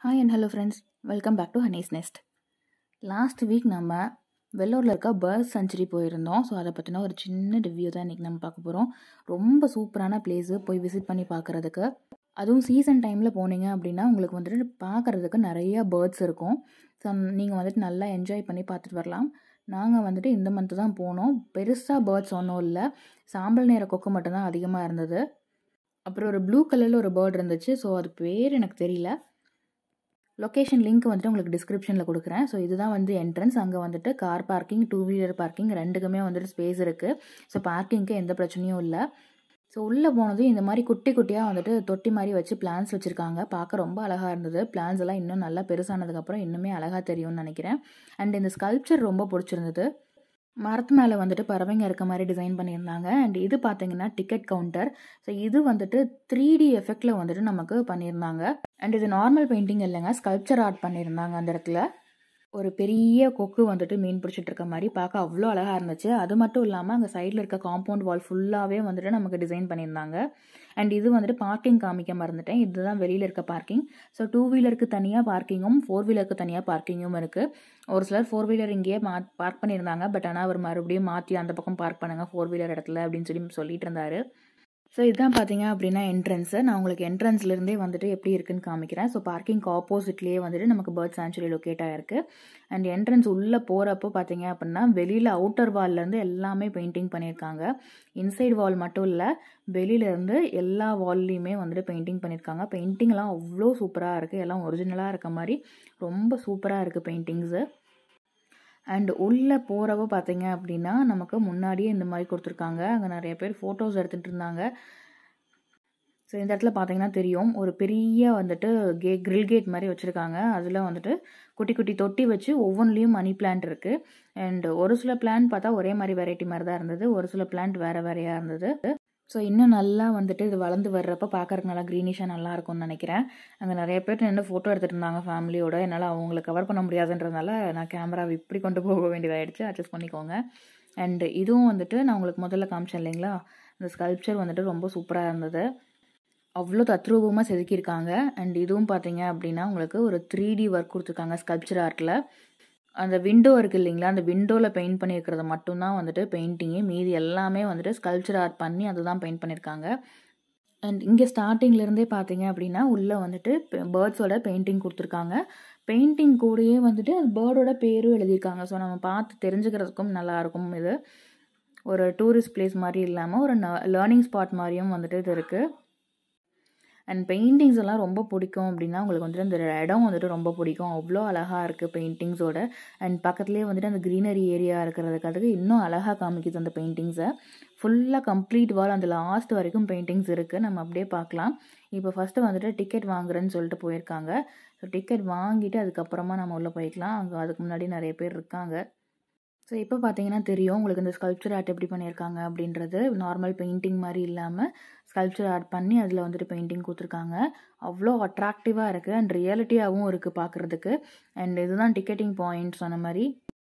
hi and hello friends welcome back to Honey's Nest last week நம்ம வெள்ளூரில் இருக்க bird century போயிருந்தோம் so அதை பற்றின ஒரு சின்ன ரிவ்யூ தான் இன்றைக்கி நம்ம பார்க்க போகிறோம் ரொம்ப சூப்பரான பிளேஸு போய் விசிட் பண்ணி பார்க்குறதுக்கு அதுவும் சீசன் டைமில் போனீங்க அப்படின்னா உங்களுக்கு வந்துட்டு பார்க்குறதுக்கு நிறைய பேர்ட்ஸ் இருக்கும் ஸோ நீங்கள் வந்துட்டு நல்லா என்ஜாய் பண்ணி பார்த்துட்டு வரலாம் நாங்கள் வந்துட்டு இந்த மந்த்து தான் போனோம் பெருசாக பேர்ட்ஸ் ஒன்றும் இல்லை சாம்பல் நேர கொக்கு மட்டும்தான் அதிகமாக இருந்தது அப்புறம் ஒரு ப்ளூ கலரில் ஒரு பேர்ட் இருந்துச்சு ஸோ அது பேர் எனக்கு தெரியல லொக்கேஷன் லிங்க் வந்துட்டு உங்களுக்கு டிஸ்கிரிப்ஷனில் கொடுக்குறேன் ஸோ இதுதான் வந்து என்ட்ரன்ஸ் அங்கே வந்துட்டு car parking two wheeler parking ரெண்டுக்குமே வந்துட்டு ஸ்பேஸ் இருக்குது ஸோ பார்க்கிங்க்கு எந்த பிரச்சனையும் இல்லை ஸோ உள்ளே போனதும் இந்த மாதிரி குட்டி குட்டியாக வந்துட்டு தொட்டி மாதிரி வச்சு பிளான்ஸ் வச்சுருக்காங்க பார்க்க ரொம்ப அழகாக இருந்தது பிளான்ஸ் எல்லாம் இன்னும் நல்லா பெருசானதுக்கப்புறம் இன்னுமே அழகாக தெரியும்னு நினைக்கிறேன் அண்ட் இந்த ஸ்கல்ப்சர் ரொம்ப பிடிச்சிருந்தது மரத்து மேலே வந்துட்டு பறவைங்க இருக்க மாதிரி டிசைன் பண்ணியிருந்தாங்க அண்ட் இது பார்த்தீங்கன்னா டிக்கெட் கவுண்டர் ஸோ இது வந்துட்டு த்ரீ டி எஃபெக்டில் வந்துட்டு நமக்கு பண்ணியிருந்தாங்க அண்ட் இது நார்மல் பெயிண்டிங் இல்லைங்க ஸ்கல்ப்சர் ஆர்ட் பண்ணியிருந்தாங்க அந்த இடத்துல ஒரு பெரிய கொக்கு வந்துட்டு மீன் பிடிச்சிட்டு இருக்க மாதிரி பார்க்க அவ்வளோ அழகாக இருந்துச்சு அது மட்டும் இல்லாமல் அங்கே சைடில் இருக்க காம்பவுண்ட் வால் ஃபுல்லாகவே வந்துட்டு நமக்கு டிசைன் பண்ணியிருந்தாங்க அண்ட் இது வந்துட்டு பார்க்கிங் காமிக்க மறந்துட்டேன் இதுதான் வெளியில் இருக்க பார்க்கிங் ஸோ டூ வீலருக்கு தனியாக பார்க்கிங்கும் ஃபோர் வீலருக்கு தனியாக பார்க்கிங்கும் இருக்குது ஒரு சிலர் ஃபோர் வீலர் இங்கேயே மா பார்க் பண்ணியிருந்தாங்க பட் ஆனால் அவர் மறுபடியும் மாற்றி அந்த பக்கம் பார்க் பண்ணுங்கள் ஃபோர் வீலர் இடத்துல அப்படின்னு சொல்லி சொல்லிட்டு இருந்தாரு ஸோ இதுதான் பார்த்தீங்க அப்படின்னா என்ட்ரன்ஸு நான் உங்களுக்கு என்ட்ரன்ஸ்லேருந்தே வந்துட்டு எப்படி இருக்குன்னு காமிக்கிறேன் ஸோ பார்க்கிங்க்கு ஆப்போசிட்லேயே வந்துட்டு நமக்கு பேர்ட் சான்ச்சுரி லொக்கேட் ஆகிருக்கு அண்ட் என்ட்ரன்ஸ் உள்ளே போகிறப்போ பார்த்தீங்க அப்படின்னா வெளியில் அவுட்டர் வால்லேருந்து எல்லாமே பெயிண்டிங் பண்ணியிருக்காங்க இன்சைட் வால் மட்டும் இல்லை வெளியிலேருந்து எல்லா வால்லையுமே வந்துட்டு பெயிண்டிங் பண்ணியிருக்காங்க பெயிண்டிங்லாம் அவ்வளோ சூப்பராக இருக்குது எல்லாம் ஒரிஜினலாக இருக்க மாதிரி ரொம்ப சூப்பராக இருக்குது பெயிண்டிங்ஸு அண்ட் உள்ளே போகிறப்ப பார்த்தீங்க அப்படின்னா நமக்கு முன்னாடியே இந்த மாதிரி கொடுத்துருக்காங்க அங்கே நிறைய பேர் ஃபோட்டோஸ் எடுத்துகிட்டு இருந்தாங்க ஸோ இந்த இடத்துல பார்த்தீங்கன்னா தெரியும் ஒரு பெரிய வந்துட்டு கே கிரில் கேட் மாதிரி வச்சுருக்காங்க அதில் வந்துட்டு குட்டி குட்டி தொட்டி வச்சு ஒவ்வொன்றுலேயும் மணி பிளான்ட் இருக்குது அண்ட் ஒரு சில பிளான்ட் பார்த்தா ஒரே மாதிரி வெரைட்டி மாதிரி தான் இருந்தது ஒரு சில பிளான்ட் வேறு வேறையாக இருந்தது ஸோ இன்னும் நல்லா வந்துட்டு இது வளர்ந்து வர்றப்ப பார்க்குறதுக்கு நல்லா க்ரீனிஷாக நல்லா இருக்கும்னு நினைக்கிறேன் அங்கே நிறைய பேர் நின்று ஃபோட்டோ எடுத்துகிட்டு இருந்தாங்க ஃபேமிலியோட என்னால் அவங்கள கவர் பண்ண முடியாதுன்றதுனால நான் கேமராவை இப்படி கொண்டு போக வேண்டியதாகிடுச்சு அட்ஜஸ்ட் பண்ணிக்கோங்க அண்ட் இதுவும் வந்துட்டு நான் உங்களுக்கு முதல்ல காமிச்சேன் இல்லைங்களா இந்த ஸ்கல்ப்சர் வந்துட்டு ரொம்ப சூப்பராக இருந்தது அவ்வளோ தத்ரூபமாக செதுக்கியிருக்காங்க அண்ட் இதுவும் பார்த்தீங்க அப்படின்னா உங்களுக்கு ஒரு த்ரீ டி ஒர்க் கொடுத்துருக்காங்க ஸ்கல்ப்சர் ஆர்ட்டில் அந்த விண்டோ இருக்குது இல்லைங்களா அந்த விண்டோவில் பெயிண்ட் பண்ணியிருக்கிறது மட்டும்தான் வந்துட்டு பெயிண்டிங்கு மீதி எல்லாமே வந்துட்டு ஸ்கல்ப்சர் ஆர்ட் பண்ணி அதுதான் பெயிண்ட் பண்ணியிருக்காங்க அண்ட் இங்கே ஸ்டார்டிங்லேருந்தே பார்த்தீங்க அப்படின்னா உள்ளே வந்துட்டு பேர்ட்ஸோட பெயிண்டிங் கொடுத்துருக்காங்க பெயிண்டிங் கூடயே வந்துட்டு பேர்டோட பேரும் எழுதியிருக்காங்க ஸோ நம்ம பார்த்து தெரிஞ்சுக்கிறதுக்கும் நல்லாயிருக்கும் இது ஒரு டூரிஸ்ட் பிளேஸ் மாதிரி இல்லாமல் ஒரு லேர்னிங் ஸ்பாட் மாதிரியும் வந்துட்டு இது இருக்குது அண்ட் பெயிண்டிங்ஸ் எல்லாம் ரொம்ப பிடிக்கும் அப்படின்னா உங்களுக்கு வந்துட்டு அந்த இடம் வந்துட்டு ரொம்ப பிடிக்கும் அவ்வளோ அழகாக இருக்குது பெயிண்டிங்ஸோட அண்ட் பக்கத்துலேயே வந்துட்டு அந்த க்ரீனரி ஏரியா இருக்கிறதுக்காக இன்னும் அழகாக காமிக்குது அந்த பெயிண்டிங்ஸை ஃபுல்லாக கம்ப்ளீட் வால் அந்த லாஸ்ட் வரைக்கும் பெயிண்டிங்ஸ் இருக்குது நம்ம அப்படியே பார்க்கலாம் இப்போ ஃபஸ்ட்டு வந்துட்டு டிக்கெட் வாங்குறேன்னு சொல்லிட்டு போயிருக்காங்க ஸோ டிக்கெட் வாங்கிட்டு அதுக்கப்புறமா நம்ம உள்ளே போய்க்கலாம் அங்கே அதுக்கு முன்னாடி நிறைய பேர் இருக்காங்க ஸோ இப்போ பார்த்தீங்கன்னா தெரியும் உங்களுக்கு இந்த ஸ்கல்ப்சர் ஆர்ட் எப்படி பண்ணியிருக்காங்க அப்படின்றது நார்மல் பெயிண்டிங் மாதிரி இல்லாமல் ஸ்கல்ப்சர் ஆர்ட் பண்ணி அதில் வந்துட்டு பெயிண்டிங் கொடுத்துருக்காங்க அவ்வளோ அட்ராக்டிவாக இருக்குது அண்ட் ரியாலிட்டியாகவும் இருக்குது பார்க்குறதுக்கு அண்ட் இதுதான் டிக்கெட்டிங் பாயிண்ட் சொன்ன மாதிரி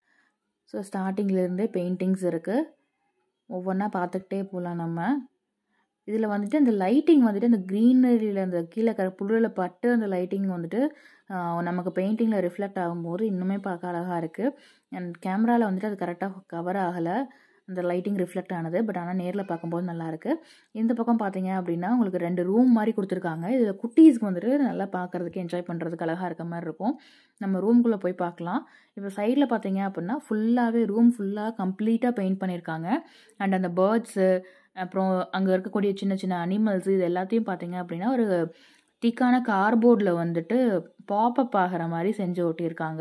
ஸோ ஸ்டார்டிங்லேருந்தே பெயிண்டிங்ஸ் இருக்குது ஒவ்வொன்றா பார்த்துக்கிட்டே போகலாம் நம்ம இதில் வந்துட்டு அந்த லைட்டிங் வந்துட்டு அந்த க்ரீனரியில் அந்த கீழே க புல்லில் பட்டு அந்த லைட்டிங் வந்துட்டு நமக்கு பெயிண்டிங்கில் ரிஃப்ளெக்ட் ஆகும்போது இன்னுமே பார்க்க அழகாக இருக்குது அண்ட் கேமராவில் வந்துட்டு அது கரெக்டாக கவர் ஆகலை அந்த லைட்டிங் ரிஃப்ளெக்ட் ஆனது பட் ஆனால் நேரில் பார்க்கும்போது நல்லாயிருக்கு இந்த பக்கம் பார்த்தீங்க அப்படின்னா உங்களுக்கு ரெண்டு ரூம் மாதிரி கொடுத்துருக்காங்க இதில் குட்டீஸ்க்கு வந்துட்டு நல்லா பார்க்குறதுக்கு என்ஜாய் பண்ணுறதுக்கு அழகாக இருக்க மாதிரி இருக்கும் நம்ம ரூம்குள்ளே போய் பார்க்கலாம் இப்போ சைடில் பார்த்தீங்க அப்படின்னா ஃபுல்லாகவே ரூம் ஃபுல்லாக கம்ப்ளீட்டாக பெயிண்ட் பண்ணியிருக்காங்க அண்ட் அந்த பேர்ட்ஸு அப்புறம் அங்கே இருக்கக்கூடிய சின்ன சின்ன அனிமல்ஸ் இது எல்லாத்தையும் பார்த்தீங்க அப்படின்னா ஒரு திக்கான கார்போர்டில் வந்துட்டு பாப்பப் ஆகிற மாதிரி செஞ்சு ஒட்டியிருக்காங்க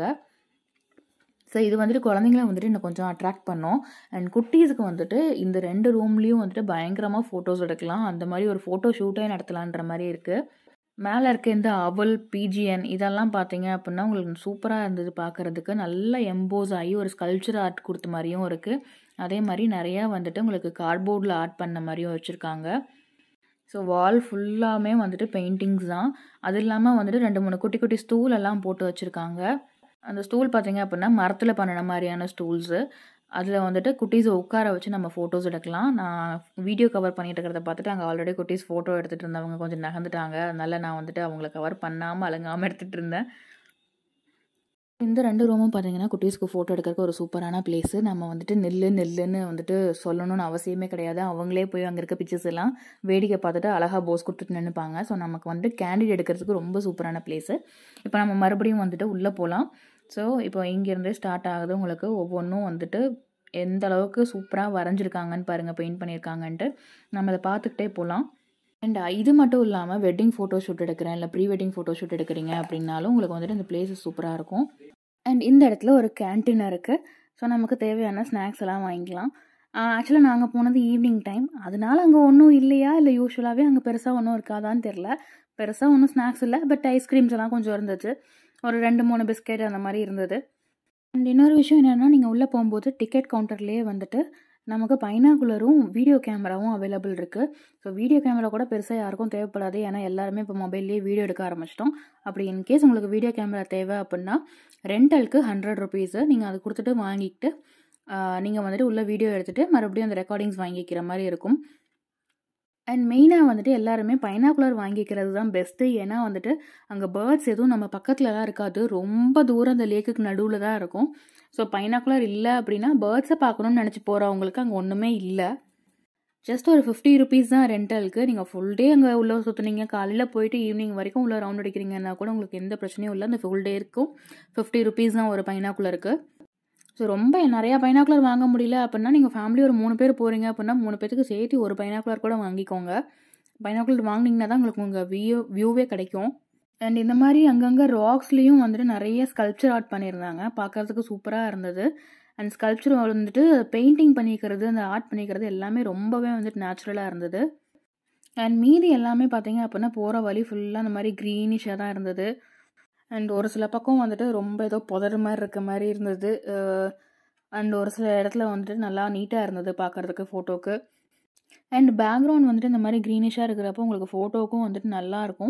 ஸோ இது வந்துட்டு குழந்தைங்கள வந்துட்டு இன்னும் கொஞ்சம் அட்ராக்ட் பண்ணோம் அண்ட் குட்டீஸுக்கு வந்துட்டு இந்த ரெண்டு ரூம்லேயும் வந்துட்டு பயங்கரமாக ஃபோட்டோஸ் எடுக்கலாம் அந்த மாதிரி ஒரு ஃபோட்டோ ஷூட்டே நடத்தலான்ற மாதிரி இருக்குது மேலே இருக்க இந்த அவல் பிஜிஎன் இதெல்லாம் பார்த்தீங்க அப்படின்னா உங்களுக்கு சூப்பராக இருந்தது பார்க்குறதுக்கு நல்லா எம்போஸ் ஆகி ஒரு ஸ்கல்ப்சர் ஆர்ட் கொடுத்த மாதிரியும் இருக்குது அதே மாதிரி நிறையா வந்துட்டு உங்களுக்கு கார்ட்போர்டில் ஆர்ட் பண்ண மாதிரியும் வச்சுருக்காங்க ஸோ வால் ஃபுல்லாமே வந்துட்டு பெயிண்டிங்ஸ் தான் அது இல்லாமல் வந்துட்டு ரெண்டு மூணு குட்டி குட்டி ஸ்டூல் எல்லாம் போட்டு வச்சுருக்காங்க அந்த ஸ்டூல் பார்த்தீங்க அப்படின்னா மரத்தில் பண்ணின மாதிரியான ஸ்டூல்ஸு அதில் வந்துட்டு குட்டீஸை உட்கார வச்சு நம்ம ஃபோட்டோஸ் எடுக்கலாம் நான் வீடியோ கவர் பண்ணிட்டு இருக்கிறத பார்த்துட்டு அங்கே ஆல்ரெடி குட்டீஸ் ஃபோட்டோ எடுத்துகிட்டு இருந்தவங்க கொஞ்சம் நகர்ந்துட்டாங்க அதனால நான் வந்துட்டு அவங்கள கவர் பண்ணாமல் அலங்காமல் எடுத்துகிட்டு இருந்தேன் இந்த ரெண்டு ரூமும் பார்த்தீங்கன்னா குட்டீஸ்க்கு ஃபோட்டோ எடுக்கிறதுக்கு ஒரு சூப்பரான பிளேஸு நம்ம வந்துட்டு நெல்லு நெல்லுன்னு வந்துட்டு சொல்லணும்னு அவசியமே கிடையாது அவங்களே போய் அங்கே இருக்க பிக்சர்ஸ் எல்லாம் வேடிக்கை பார்த்துட்டு அழகாக போஸ் கொடுத்துட்டு நின்றுப்பாங்க ஸோ நமக்கு வந்து கேண்டிட் எடுக்கிறதுக்கு ரொம்ப சூப்பரான பிளேஸு இப்போ நம்ம மறுபடியும் வந்துட்டு உள்ளே போகலாம் ஸோ இப்போ இங்கேருந்தே ஸ்டார்ட் ஆகுது உங்களுக்கு ஒவ்வொன்றும் வந்துட்டு எந்த அளவுக்கு சூப்பராக வரைஞ்சிருக்காங்கன்னு பாருங்கள் பெயிண்ட் பண்ணியிருக்காங்கன்ட்டு நம்ம அதை பார்த்துக்கிட்டே போகலாம் அண்ட் இது மட்டும் இல்லாமல் வெட்டிங் ஃபோட்டோ ஷூட் எடுக்கிறேன் இல்லை ப்ரீ வெட்டிங் ஃபோட்டோ ஷூட் எடுக்கிறீங்க அப்படின்னாலும் உங்களுக்கு வந்துட்டு இந்த பிளேஸ் சூப்பராக இருக்கும் அண்ட் இந்த இடத்துல ஒரு கேன்டீன் இருக்குது ஸோ நமக்கு தேவையான ஸ்நாக்ஸ் எல்லாம் வாங்கிக்கலாம் ஆக்சுவலாக நாங்கள் போனது ஈவினிங் டைம் அதனால அங்கே ஒன்றும் இல்லையா இல்லை யூஸ்வலாகவே அங்கே பெருசாக ஒன்றும் இருக்காதான்னு தெரில பெருசாக ஒன்றும் ஸ்நாக்ஸ் இல்லை பட் ஐஸ்கிரீம்ஸ் எல்லாம் கொஞ்சம் இருந்துச்சு ஒரு ரெண்டு மூணு பிஸ்கெட் அந்த மாதிரி இருந்தது அண்ட் இன்னொரு விஷயம் என்னென்னா நீங்கள் உள்ளே போகும்போது டிக்கெட் கவுண்டர்லேயே வந்துட்டு நமக்கு பைனாகுலரும் வீடியோ கேமராவும் அவைலபிள் இருக்குது ஸோ வீடியோ கேமரா கூட பெருசாக யாருக்கும் தேவைப்படாது ஏன்னா எல்லாருமே இப்போ மொபைல்லேயே வீடியோ எடுக்க ஆரம்பிச்சிட்டோம் அப்படி இன்கேஸ் உங்களுக்கு வீடியோ கேமரா தேவை அப்படின்னா ரெண்டலுக்கு ஹண்ட்ரட் ருபீஸு நீங்கள் அது கொடுத்துட்டு வாங்கிக்கிட்டு நீங்கள் வந்துட்டு உள்ள வீடியோ எடுத்துகிட்டு மறுபடியும் அந்த ரெக்கார்டிங்ஸ் வாங்கிக்கிற மாதிரி இருக்கும் அண்ட் மெயினாக வந்துட்டு எல்லாருமே பைனாகுலர் வாங்கிக்கிறது தான் பெஸ்ட்டு ஏன்னா வந்துட்டு அங்கே பேர்ட்ஸ் எதுவும் நம்ம பக்கத்துலலாம் இருக்காது ரொம்ப தூரம் அந்த லேக்குக்கு நடுவில் தான் இருக்கும் ஸோ பைனாகுலர் இல்லை அப்படின்னா பேர்ட்ஸை பார்க்கணும்னு நினச்சி போகிறவங்களுக்கு அங்கே ஒன்றுமே இல்லை ஜஸ்ட் ஒரு ஃபிஃப்டி ருபீஸ் தான் ரெண்டலுக்கு நீங்கள் ஃபுல் டே அங்கே உள்ள சுற்றுனீங்க காலையில் போயிட்டு ஈவினிங் வரைக்கும் உள்ள ரவுண்ட் அடிக்கிறீங்கன்னா கூட உங்களுக்கு எந்த பிரச்சனையும் இல்லை அந்த ஃபுல் டே இருக்கும் ஃபிஃப்டி ருபீஸ் தான் ஒரு பைனாகுலருக்கு ஸோ ரொம்ப நிறையா பைனாக்குலர் வாங்க முடியல அப்படின்னா நீங்கள் ஃபேமிலி ஒரு மூணு பேர் போகிறீங்க அப்படின்னா மூணு பேருக்கு சேர்த்து ஒரு பைனாக்குலர் கூட வாங்கிக்கோங்க பைனாக்குலர் வாங்கினீங்கன்னா தான் உங்களுக்கு உங்கள் வியூ வியூவே கிடைக்கும் அண்ட் இந்த மாதிரி அங்கங்கே ராக்ஸ்லேயும் வந்துட்டு நிறைய ஸ்கல்ப்சர் ஆர்ட் பண்ணியிருந்தாங்க பார்க்குறதுக்கு சூப்பராக இருந்தது அண்ட் ஸ்கல்ப்சர் வந்துட்டு பெயிண்டிங் பண்ணிக்கிறது அந்த ஆர்ட் பண்ணிக்கிறது எல்லாமே ரொம்பவே வந்துட்டு நேச்சுரலாக இருந்தது அண்ட் மீதி எல்லாமே பார்த்தீங்க அப்படின்னா போகிற வழி ஃபுல்லாக அந்த மாதிரி க்ரீனிஷாக தான் இருந்தது அண்ட் ஒரு சில பக்கம் வந்துட்டு ரொம்ப ஏதோ புதர் மாதிரி இருக்க மாதிரி இருந்தது அண்ட் ஒரு சில இடத்துல வந்துட்டு நல்லா நீட்டாக இருந்தது பார்க்குறதுக்கு ஃபோட்டோக்கு அண்ட் பேக்ரவுண்ட் வந்துட்டு இந்த மாதிரி க்ரீனிஷாக இருக்கிறப்போ உங்களுக்கு ஃபோட்டோவுக்கும் வந்துட்டு நல்லாயிருக்கும்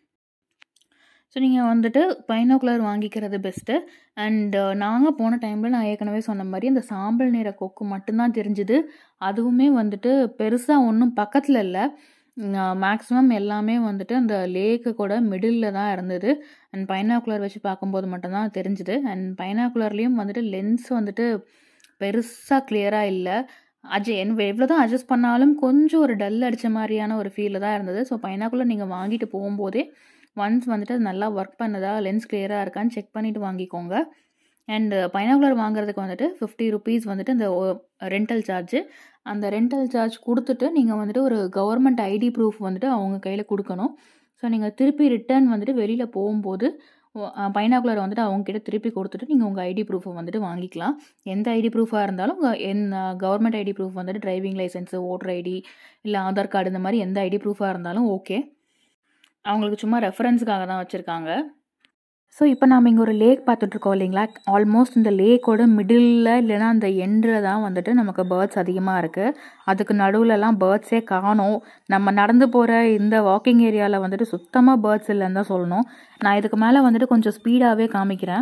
ஸோ நீங்கள் வந்துட்டு பைனாகுலர் வாங்கிக்கிறது பெஸ்ட்டு அண்டு நாங்கள் போன டைமில் நான் ஏற்கனவே சொன்ன மாதிரி அந்த சாம்பல் நிற கொக்கு மட்டும்தான் தெரிஞ்சுது அதுவுமே வந்துட்டு பெருசாக ஒன்றும் பக்கத்தில் இல்லை மேக்ஸிமம் எல்லாமே வந்துட்டு அந்த லேக்கு கூட மிடில் தான் இருந்தது அண்ட் பைனாகுலர் வச்சு பார்க்கும்போது மட்டும்தான் தெரிஞ்சுது அண்ட் பைனாகுலர்லேயும் வந்துட்டு லென்ஸ் வந்துட்டு பெருசாக கிளியராக இல்லை அஜ் என் எவ்வளோ தான் அட்ஜஸ்ட் பண்ணாலும் கொஞ்சம் ஒரு டல் அடித்த மாதிரியான ஒரு ஃபீலில் தான் இருந்தது ஸோ பைனாகுலர் நீங்கள் வாங்கிட்டு போகும்போதே ஒன்ஸ் வந்துட்டு அது நல்லா ஒர்க் பண்ணுதா லென்ஸ் கிளியராக இருக்கான்னு செக் பண்ணிவிட்டு வாங்கிக்கோங்க அண்டு பைனாகுலர் வாங்குறதுக்கு வந்துட்டு ஃபிஃப்டி ருபீஸ் வந்துட்டு இந்த ரெண்டல் சார்ஜு அந்த ரெண்டல் சார்ஜ் கொடுத்துட்டு நீங்கள் வந்துட்டு ஒரு கவர்மெண்ட் ஐடி ப்ரூஃப் வந்துட்டு அவங்க கையில் கொடுக்கணும் ஸோ நீங்கள் திருப்பி ரிட்டர்ன் வந்துட்டு வெளியில் போகும்போது பைனாகுலர் வந்துட்டு அவங்கக்கிட்ட திருப்பி கொடுத்துட்டு நீங்கள் உங்கள் ஐடி ப்ரூஃபை வந்துட்டு வாங்கிக்கலாம் எந்த ஐடி ப்ரூஃபாக இருந்தாலும் என் கவர்மெண்ட் ஐடி ப்ரூஃப் வந்துட்டு டிரைவிங் லைசன்ஸு ஓட்டர் ஐடி இல்லை ஆதார் கார்டு இந்த மாதிரி எந்த ஐடி ப்ரூஃபாக இருந்தாலும் ஓகே அவங்களுக்கு சும்மா ரெஃபரன்ஸுக்காக தான் வச்சுருக்காங்க ஸோ இப்போ நாம் இங்கே ஒரு லேக் பார்த்துட்ருக்கோம் இல்லைங்களா ஆல்மோஸ்ட் இந்த லேக்கோட மிடில் இல்லைன்னா அந்த எண்டில் தான் வந்துட்டு நமக்கு பேர்ட்ஸ் அதிகமாக இருக்குது அதுக்கு நடுவுலலாம் பேர்ட்ஸே காணும் நம்ம நடந்து போகிற இந்த வாக்கிங் ஏரியாவில் வந்துட்டு சுத்தமாக பேர்ட்ஸ் இல்லைன்னு தான் சொல்லணும் நான் இதுக்கு மேலே வந்துட்டு கொஞ்சம் ஸ்பீடாகவே காமிக்கிறேன்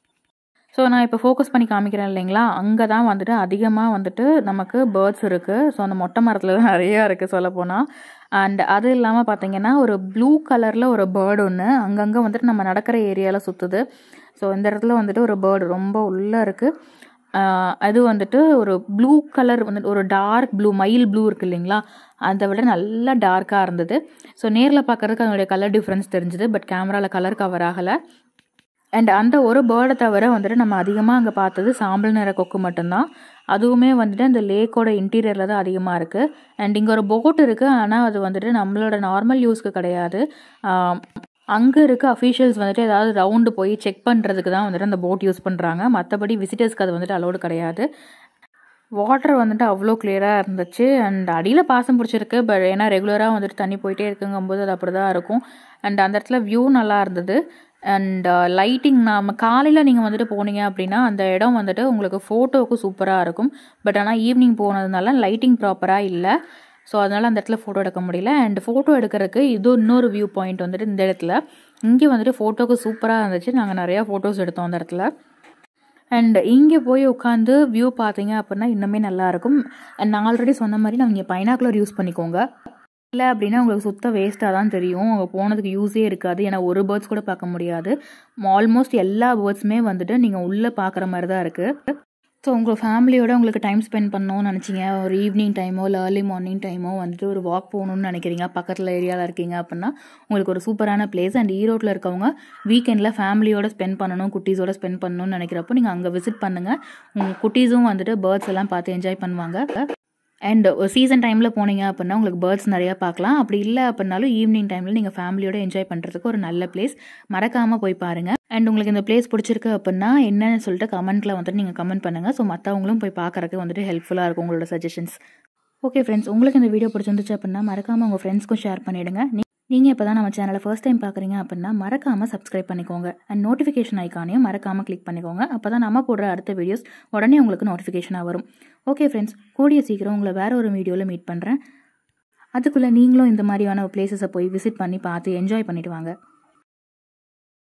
ஸோ நான் இப்போ ஃபோக்கஸ் பண்ணி காமிக்கிறேன் இல்லைங்களா அங்கே தான் வந்துட்டு அதிகமாக வந்துட்டு நமக்கு பேர்ட்ஸ் இருக்குது ஸோ அந்த மொட்டை மரத்தில் தான் நிறையா இருக்குது சொல்லப்போனால் அண்ட் அது இல்லாமல் பார்த்தீங்கன்னா ஒரு ப்ளூ கலரில் ஒரு பேர்டு ஒன்று அங்கங்கே வந்துட்டு நம்ம நடக்கிற ஏரியாவில் சுற்றுது ஸோ இந்த இடத்துல வந்துட்டு ஒரு பேர்டு ரொம்ப உள்ளே இருக்குது அது வந்துட்டு ஒரு ப்ளூ கலர் வந்துட்டு ஒரு டார்க் ப்ளூ மயில் ப்ளூ இருக்குது இல்லைங்களா அதை விட நல்லா டார்க்காக இருந்தது ஸோ நேரில் பார்க்குறதுக்கு அதனுடைய கலர் டிஃப்ரென்ஸ் தெரிஞ்சுது பட் கேமராவில் கலர் கவர் ஆகலை அண்ட் அந்த ஒரு பேர்டை தவிர வந்துட்டு நம்ம அதிகமாக அங்கே பார்த்தது சாம்பல் நிற கொக்கு மட்டும்தான் அதுவுமே வந்துட்டு அந்த லேக்கோட இன்டீரியரில் தான் அதிகமாக இருக்குது அண்ட் இங்கே ஒரு போட் இருக்குது ஆனால் அது வந்துட்டு நம்மளோட நார்மல் யூஸ்க்கு கிடையாது அங்கே இருக்க அஃபீஷியல்ஸ் வந்துட்டு ஏதாவது ரவுண்டு போய் செக் பண்ணுறதுக்கு தான் வந்துட்டு அந்த போட் யூஸ் பண்ணுறாங்க மற்றபடி விசிட்டர்ஸ்க்கு அது வந்துட்டு அலோடு கிடையாது வாட்டர் வந்துட்டு அவ்வளோ கிளியராக இருந்துச்சு அண்ட் அடியில் பாசம் பிடிச்சிருக்கு பட் ஏன்னா ரெகுலராக வந்துட்டு தண்ணி போயிட்டே இருக்குங்கும்போது அது அப்படி தான் இருக்கும் அண்ட் அந்த இடத்துல வியூ நல்லா இருந்தது அண்ட் லைட்டிங் நம்ம காலையில் நீங்கள் வந்துட்டு போனீங்க அப்படின்னா அந்த இடம் வந்துட்டு உங்களுக்கு ஃபோட்டோவுக்கு சூப்பராக இருக்கும் பட் ஆனால் ஈவினிங் போனதுனால லைட்டிங் ப்ராப்பராக இல்லை ஸோ அதனால் அந்த இடத்துல ஃபோட்டோ எடுக்க முடியல அண்ட் ஃபோட்டோ எடுக்கிறதுக்கு இது இன்னொரு வியூ பாயிண்ட் வந்துட்டு இந்த இடத்துல இங்கே வந்துட்டு ஃபோட்டோவுக்கு சூப்பராக இருந்துச்சு நாங்கள் நிறையா ஃபோட்டோஸ் எடுத்தோம் அந்த இடத்துல அண்ட் இங்கே போய் உட்காந்து வியூ பார்த்தீங்க அப்படின்னா இன்னுமே நல்லாயிருக்கும் அண்ட் நான் ஆல்ரெடி சொன்ன மாதிரி நான் இங்கே பைனாக்குலர் யூஸ் பண்ணிக்கோங்க இல்லை அப்படின்னா உங்களுக்கு சுத்த வேஸ்ட்டாக தான் தெரியும் அங்கே போனதுக்கு யூஸே இருக்காது ஏன்னா ஒரு பேர்ட்ஸ் கூட பார்க்க முடியாது ஆல்மோஸ்ட் எல்லா பேர்ட்ஸுமே வந்துட்டு நீங்கள் உள்ளே பார்க்குற மாதிரி தான் இருக்குது ஸோ உங்கள் ஃபேமிலியோட உங்களுக்கு டைம் ஸ்பெண்ட் பண்ணணும்னு நினச்சிங்க ஒரு ஈவினிங் டைமோ இல்லை ஏர்லி மார்னிங் டைமோ வந்துட்டு ஒரு வாக் போகணும்னு நினைக்கிறீங்க பக்கத்தில் ஏரியாவில் இருக்கீங்க அப்படின்னா உங்களுக்கு ஒரு சூப்பரான பிளேஸ் அண்ட் ஈரோட்டில் இருக்கவங்க வீக்கெண்டில் ஃபேமிலியோட ஸ்பெண்ட் பண்ணணும் குட்டீஸோட ஸ்பெண்ட் பண்ணணும்னு நினைக்கிறப்போ நீங்கள் அங்கே விசிட் பண்ணுங்கள் உங்கள் குட்டீஸும் வந்துட்டு பேர்ட்ஸ் எல்லாம் பார்த்து என்ஜாய் பண்ணுவாங்க அண்ட் ஒரு சீசன் டைமில் போனீங்க அப்படின்னா உங்களுக்கு பேர்ட்ஸ் நிறையா பார்க்கலாம் அப்படி இல்லை அப்படின்னாலும் ஈவினிங் டைமில் நீங்கள் ஃபேமிலியோட என்ஜாய் பண்ணுறதுக்கு ஒரு நல்ல பிளேஸ் மறக்காமல் போய் பாருங்கள் அண்ட் உங்களுக்கு இந்த பிளேஸ் பிடிச்சிருக்கு அப்படின்னா என்னன்னு சொல்லிட்டு கமெண்ட்டில் வந்துட்டு நீங்கள் கமெண்ட் பண்ணுங்கள் ஸோ மற்றவங்களும் போய் பார்க்குறதுக்கு வந்துட்டு ஹெல்ப்ஃபுல்லாக இருக்கும் உங்களோட சஜஷன்ஸ் ஓகே ஃப்ரெண்ட்ஸ் உங்களுக்கு இந்த வீடியோ பிடிச்சிருந்துச்சு அப்படின்னா மறக்காமல் உங்கள் ஃப்ரெண்ட்ஸ்க்கும் ஷேர் பண்ணிவிடுங்க நீங்கள் இப்போ தான் நம்ம சேனலை ஃபர்ஸ்ட் டைம் பார்க்குறீங்க அப்படின்னா மறக்காமல் சப்ஸ்கிரைப் பண்ணிக்கோங்க அண்ட் நோட்டிஃபிகேஷன் ஐக்கானையும் மறக்காமல் கிளிக் பண்ணிக்கோங்க அப்போ தான் நம்ம போடுற அடுத்த வீடியோஸ் உடனே உங்களுக்கு நோட்டிஃபிகேஷனாக வரும் ஓகே ஃப்ரெண்ட்ஸ் கூடிய சீக்கிரம் உங்களை வேற ஒரு வீடியோவில் மீட் பண்ணுறேன் அதுக்குள்ளே நீங்களும் இந்த மாதிரியான பிளேசஸை போய் விசிட் பண்ணி பார்த்து என்ஜாய் பண்ணிட்டு வாங்க